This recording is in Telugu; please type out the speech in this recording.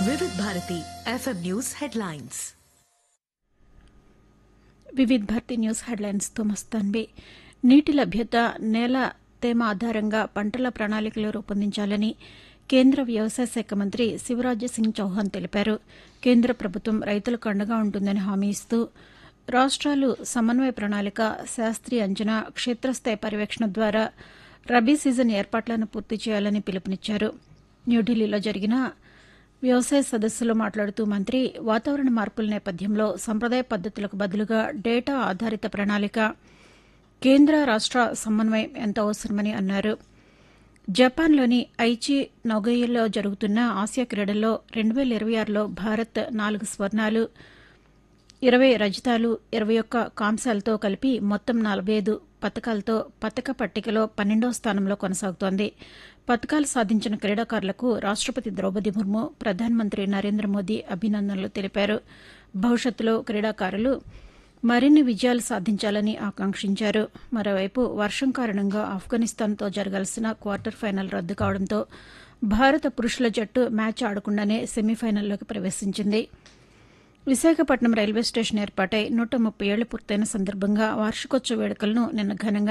వివిధ Bharati FM news headlines Vividh Bharati news హెడ్లైన్స్తో మస్తాన్బి నీటి లభ్యత నేల తేమ ఆధారంగా పంటల ప్రణాళికలు రూపొందించాలని కేంద్ర వ్యవసాయ శాఖ మంత్రి శివరాజ్ సింగ్ చౌహాన్ తెలిపారు కేంద్ర ప్రభుత్వం రైతులకు అండగా ఉంటుందని హామీ ఇస్తూ రాష్ట్రాలు సమన్వయ ప్రణాళిక శాస్త్రీయ అంచనా క్షేత్రస్థాయి పర్యవేక్షణ ద్వారా రబీ సీజన్ ఏర్పాట్లను పూర్తి చేయాలని పిలుపునిచ్చారు న్యూఢిల్లీలో జరిగిన వ్యవసాయ సదస్సులో మాట్లాడుతూ మంత్రి వాతావరణ మార్పుల నేపథ్యంలో సంప్రదాయ పద్దతులకు బదులుగా డేటా ఆధారిత ప్రణాళిక కేంద్ర రాష్ట్ర సమన్వయం ఎంత అవసరమని అన్నారు జపాన్లోని ఐచి నొగయిలో జరుగుతున్న ఆసియా క్రీడల్లో రెండు వేల ఇరవై ఆరులో భారత్ నాలుగు స్వర్ణాలు ఇరవై రజతాలు ఇరవై ఒక్క కాంశాలతో కలిపి మొత్తం నలభై ఐదు పథకాలతో పథక పట్టికలో పన్నెండో స్థానంలో కొనసాగుతోంది పథకాలు సాధించిన క్రీడాకారులకు రాష్టపతి ద్రౌపది ముర్ము ప్రధానమంత్రి నరేంద్ర మోదీ అభినందనలు తెలిపారు భవిష్యత్తులో క్రీడాకారులు మరిన్ని విజయాలు సాధించాలని ఆకాంక్షించారు మరోవైపు వర్షం కారణంగా ఆఫ్ఘనిస్తాన్తో జరగాల్సిన క్వార్టర్ ఫైనల్ రద్దు కావడంతో భారత పురుషుల జట్టు మ్యాచ్ ఆడకుండానే సెమీఫైనల్లోకి ప్రవేశించింది విశాఖపట్నం రైల్వే స్టేషన్ ఏర్పాటై నూట ముప్పై ఏళ్లు పూర్తయిన సందర్భంగా వార్షికోత్సవ వేడుకలను నిన్న ఘనంగా